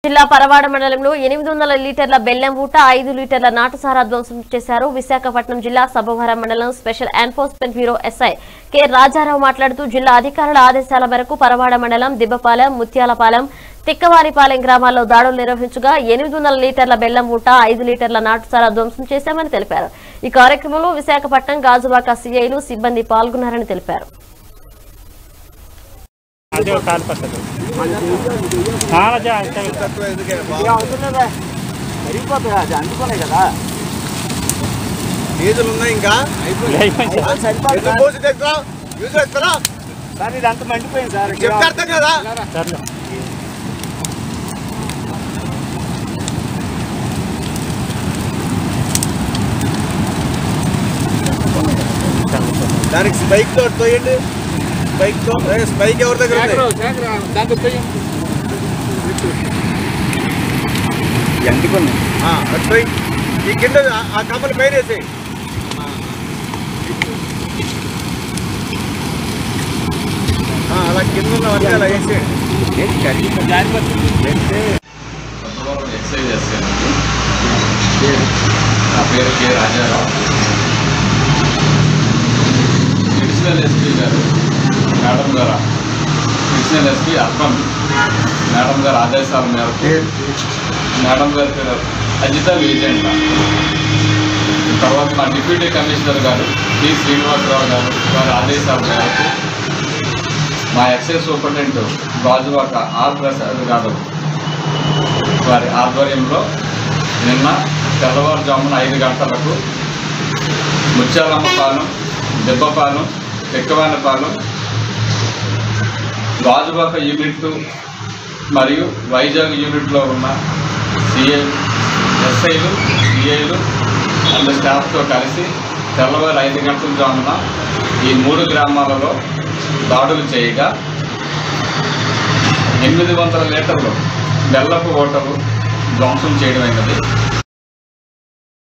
జిల్లా పరవాడ మండలంలో ఎనిమిది వందల లీటర్ల బెల్లం ఊట ఐదు లీటర్ల నాటుసారా ధ్వంసం చేశారు విశాఖపట్నం జిల్లా సభవరం మండలం special enforcement bureau SI K Rajarao మాట్లాడుతూ జిల్లా అధికారుల ఆదేశాల మేరకు పరవాడ మండలం దిబ్బపాలెం ముత్యాలపాలెం తిక్కవారిపాలెం గ్రామాల్లో దాడులు నిర్వహించగా ఎనిమిది వందల లీటర్ల బెల్లం ఊట ఐదు లీటర్ల నాటుసారా ధ్వంసం చేశామని తెలిపారు ఈ కార్యక్రమంలో విశాఖపట్నం గాజువాక సీఐలు సిబ్బంది పాల్గొన్నారని తెలిపారు అదే ఒక కాలు పక్కదు చాలా జాగ్రత్త సరిపోతుంది అది అందుకునే కదా డీజిల్ ఉన్నాయి ఇంకా అయిపోయింది ఎందుకు పోసి దగ్గర యూజ్ చేస్తారా సార్ ఇది అంత మండిపోయింది సార్ చెప్తే అర్థం కదా సర్లే దానికి స్పైక్ తో తోయండి స్పైక్ తో ఏ, స్పైక్ ఎవరి దగ్గర ఉంది అందుకున్నాయి ఆ, అది తోయి. ఈ కింద ఆ- ఆ కమ్మలు పైన వేసేయి ఆ, అలా కింద ఉన్నవన్నీ అలా వేసేయండి కొత్తవరం ఎక్సైజ్ చేస్తానండి నా పేరు కె రాజారావు అడిషనల్ ఎస్పీ గారు మేడం గారు అడిషనల్ ఎస్పీ అర్బన్ మేడం గారు ఆదేశాల మేరకు మేడం గారి పేరు అజిత ఏజెంట్ తర్వాత మా డిప్యూటీ కమిషనర్ గారు టి శ్రీనివాసరావు గారు వారి ఆదేశాల మేరకు మా excise superintendent Gajuwaka R Prasad garu వారి ఆధ్వర్యంలో నిన్న తెల్లవారుజామున ఐదు గంటలకు ముత్యాలమ్మపాలెం దెబ్బపాలెం తెక్కవానపాలెం గాజుబాక యూనిట్ మరియు వైజాగ్ యూనిట్లో ఉన్న సిఐ ఎస్ఐలు సిఐలు అండ్ స్టాఫ్తో కలిసి తెల్లవారు ఐదు గంటల జామున ఈ మూడు గ్రామాలలో దాడులు చేయగా ఎనిమిది వందల లీటర్లు బెల్లపు ఓటలు ధ్వంసం చేయడమైనది